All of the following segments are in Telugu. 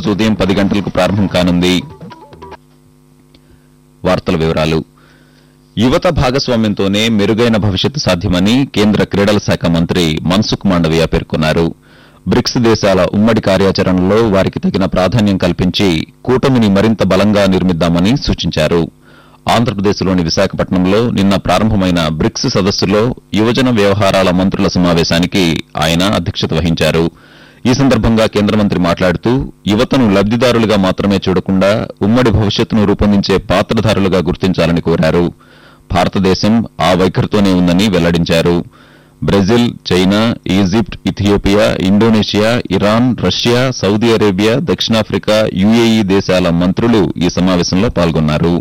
రోజు ఉదయం పది గంటలకు ప్రారంభం కానుంది వార్తల వివరాలు యువత భాగస్వామ్యంతోనే మెరుగైన భవిష్యత్తు సాధ్యమని కేంద్ర క్రీడల శాఖ మంత్రి మన్సుఖ్ మాండవీయ పేర్కొన్నారు బ్రిక్స్ దేశాల ఉమ్మడి కార్యాచరణలో వారికి తగిన ప్రాధాన్యం కల్పించి కూటమిని మరింత బలంగా నిర్మిద్దామని సూచించారు ఆంధ్రప్రదేశ్లోని విశాఖపట్నంలో నిన్న ప్రారంభమైన బ్రిక్స్ సదస్సులో యువజన వ్యవహారాల మంత్రుల సమావేశానికి ఆయన అధ్యక్షత వహించారు ఈ సందర్భంగా కేంద్ర మంత్రి మాట్లాడుతూ యువతను లబ్దిదారులుగా మాత్రమే చూడకుండా ఉమ్మడి భవిష్యత్తును రూపొందించే పాత్రధారులుగా గుర్తించాలని కోరారు భారతదేశం ఆ వైఖరితోనే ఉందని వెల్లడించారు Brazil China Egypt Ethiopia Indonesia Iran Russia Saudi Arabia దక్షిణాఫ్రికా యుఏఈ దేశాల మంత్రులు ఈ సమావేశంలో పాల్గొన్నారు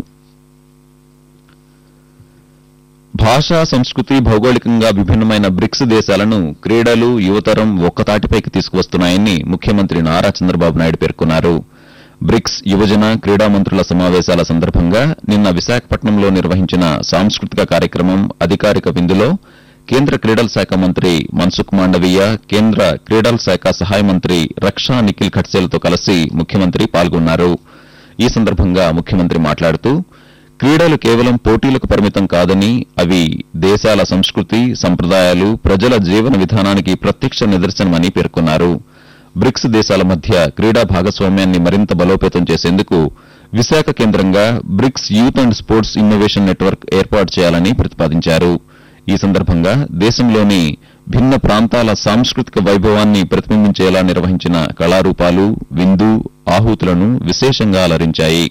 భాషా సంస్కృతి భౌగోళికంగా విభిన్నమైన బ్రిక్స్ దేశాలను క్రీడలు యువతరం ఒక్కతాటిపైకి తీసుకువస్తున్నాయని ముఖ్యమంత్రి నారా చంద్రబాబు నాయుడు పేర్కొన్నారు బ్రిక్స్ యువజన క్రీడా మంత్రుల సమావేశాల సందర్భంగా నిన్న విశాఖపట్నంలో నిర్వహించిన సాంస్కృతిక కార్యక్రమం అధికారిక విందులో కేంద్ర క్రీడల శాఖ మంత్రి మన్సుఖ్ మాండవీయ కేంద్ర క్రీడల శాఖ సహాయ మంత్రి రక్షా నిఖిల్ ఖడ్సేలతో కలిసి ముఖ్యమంత్రి పాల్గొన్నారు ఈ సందర్భంగా ముఖ్యమంత్రి మాట్లాడుతూ క్రీడలు కేవలం పోటీలకు పరిమితం కాదని అవి దేశాల సంస్కృతి సంప్రదాయాలు ప్రజల జీవన విధానానికి ప్రత్యక్ష నిదర్శనమని పేర్కొన్నారు బ్రిక్స్ దేశాల మధ్య క్రీడా భాగస్వామ్యాన్ని మరింత బలోపేతం చేసేందుకు విశాఖ కేంద్రంగా BRICS youth and sports innovation network ఏర్పాటు చేయాలని ప్రతిపాదించారు ఈ సందర్భంగా దేశంలోని భిన్న ప్రాంతాల సాంస్కృతిక వైభవాన్ని ప్రతిబింబించేలా నిర్వహించిన కళారూపాలు విందు ఆహుతులను విశేషంగా అలరించాయి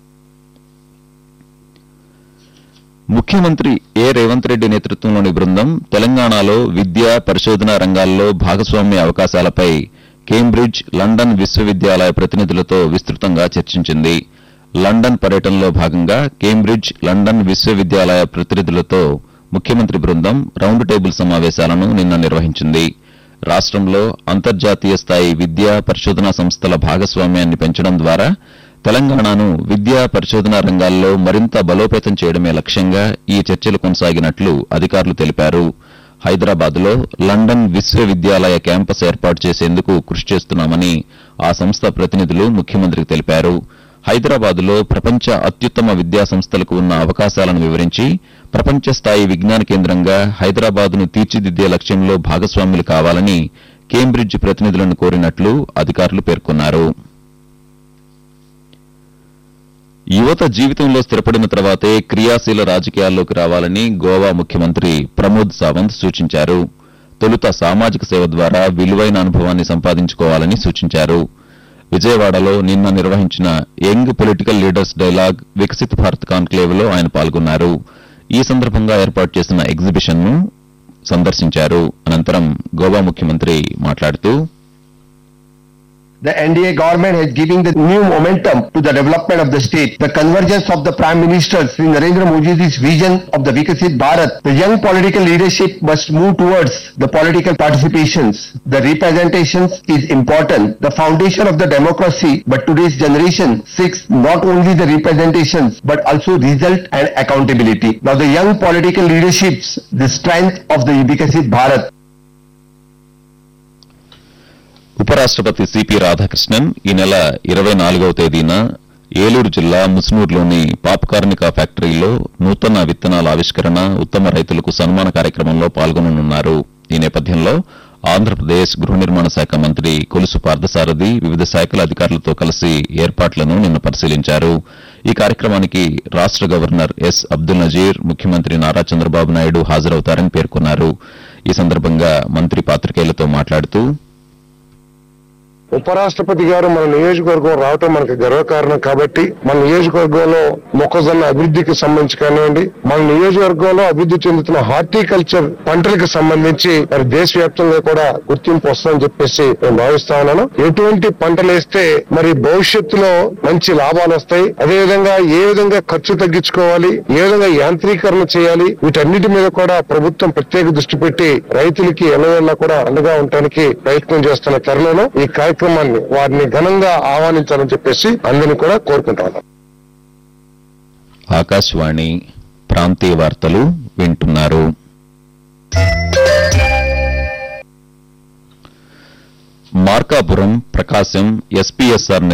ముఖ్యమంత్రి ఏ రేవంత్ రెడ్డి నేతృత్వంలోని బృందం తెలంగాణలో విద్య పరిశోధన రంగాల్లో భాగస్వామ్య అవకాశాలపై కేంబ్రిడ్జ్ లండన్ విశ్వవిద్యాలయ ప్రతినిధులతో విస్తృతంగా చర్చించింది లండన్ పర్యటనలో భాగంగా కేంబ్రిడ్జ్ లండన్ విశ్వవిద్యాలయ ప్రతినిధులతో ముఖ్యమంత్రి బృందం రౌండ్ టేబుల్ సమావేశాలను నిన్న నిర్వహించింది రాష్ట్రంలో అంతర్జాతీయ స్థాయి విద్యా పరిశోధనా సంస్థల భాగస్వామ్యాన్ని పెంచడం ద్వారా తెలంగాణను విద్యా పరిశోధన రంగాల్లో మరింత బలోపేతం చేయడమే లక్ష్యంగా ఈ చర్చలు కొనసాగినట్లు అధికారులు తెలిపారు హైదరాబాద్ లో లండన్ విశ్వవిద్యాలయ క్యాంపస్ ఏర్పాటు చేసేందుకు కృషి చేస్తున్నామని ఆ సంస్థ ప్రతినిధులు ముఖ్యమంత్రికి తెలిపారు హైదరాబాద్ లో ప్రపంచ అత్యుత్తమ విద్యా సంస్థలకు ఉన్న అవకాశాలను వివరించి ప్రపంచ స్థాయి విజ్ఞాన కేంద్రంగా హైదరాబాద్ ను తీర్చిదిద్దే లక్ష్యంలో భాగస్వాములు కావాలని కేంబ్రిడ్జ్ ప్రతినిధులను కోరినట్లు అధికారులు పేర్కొన్నారు యువత జీవితంలో స్థిరపడిన తర్వాతే క్రియాశీల రాజకీయాల్లోకి రావాలని గోవా ముఖ్యమంత్రి ప్రమోద్ సావంత్ సూచించారు తొలుత సామాజిక సేవ ద్వారా విలువైన అనుభవాన్ని సంపాదించుకోవాలని సూచించారు విజయవాడలో నిన్న నిర్వహించిన young political leaders dialogue Viksit Bharat conclave లో ఆయన పాల్గొన్నారు ఈ సందర్భంగా ఏర్పాటు చేసిన ఎగ్జిబిషన్ ను సందర్శించారు అనంతరం గోవా ముఖ్యమంత్రి మాట్లాడుతూ The NDA government is giving the new momentum to the development of the state. The convergence of the Prime Minister Sri Narendra Modi's vision of the Vikasit Bharat. The young political leadership must move towards the political participations. The representations is important. The foundation of the democracy, but today's generation seeks not only the representations but also result and accountability. Now the young political leaderships, the strength of the Vikasit Bharat. ఉపరాష్ట్రపతి సిపి రాధాకృష్ణన్ ఈ నెల ఇరవై నాలుగవ తేదీన ఏలూరు జిల్లా ముస్నూరులోని పాప్కార్నిక ఫ్యాక్టరీలో నూతన విత్తనాల ఆవిష్కరణ ఉత్తమ రైతులకు సన్మాన కార్యక్రమంలో పాల్గొననున్నారు ఈ నేపథ్యంలో ఆంధ్రప్రదేశ్ గృహ నిర్మాణ శాఖ మంత్రి కొలుసు పార్థసారథి వివిధ శాఖల అధికారులతో కలిసి ఏర్పాట్లను నిన్న పరిశీలించారు ఈ కార్యక్రమానికి రాష్ట గవర్నర్ ఎస్ అబ్దుల్ నజీర్ ముఖ్యమంత్రి నారా చంద్రబాబు నాయుడు హాజరవుతారని పేర్కొన్నారు ఈ సందర్భంగా మంత్రి పాత్రికేయులతో మాట్లాడుతూ ఉపరాష్ట్రపతి గారు మన నియోజకవర్గం రావటం మనకు గర్వకారణం కాబట్టి మన నియోజకవర్గంలో మొక్కజొన్న అభివృద్ధికి సంబంధించి కానివ్వండి మన నియోజకవర్గంలో అభివృద్ధి చెందుతున్న హార్టికల్చర్ పంటలకు సంబంధించి మరి దేశవ్యాప్తంగా కూడా గుర్తింపు వస్తుందని చెప్పేసి నేను భావిస్తా ఉన్నాను ఎటువంటి పంటలు వేస్తే మరి భవిష్యత్తులో మంచి లాభాలు వస్తాయి అదేవిధంగా ఏ విధంగా ఖర్చు తగ్గించుకోవాలి ఏ విధంగా యాంత్రీకరణ చేయాలి వీటన్నిటి మీద కూడా ప్రభుత్వం ప్రత్యేక దృష్టి పెట్టి రైతులకి ఎల్లవేళలా కూడా అండగా ఉండటానికి ప్రయత్నం చేస్తున్న తరుణంలో ఈ కార్యక్రమాన్ని వారిని ఘనంగా ఆహ్వానించాలని చెప్పేసి అందరినీ కూడా కోరుకుంటా ఉన్నాను ఆకాశవాణి ప్రాంతీయ వార్తలు వింటున్నారు మార్కాపురం ప్రకాశం ఎస్పీఎస్ఆర్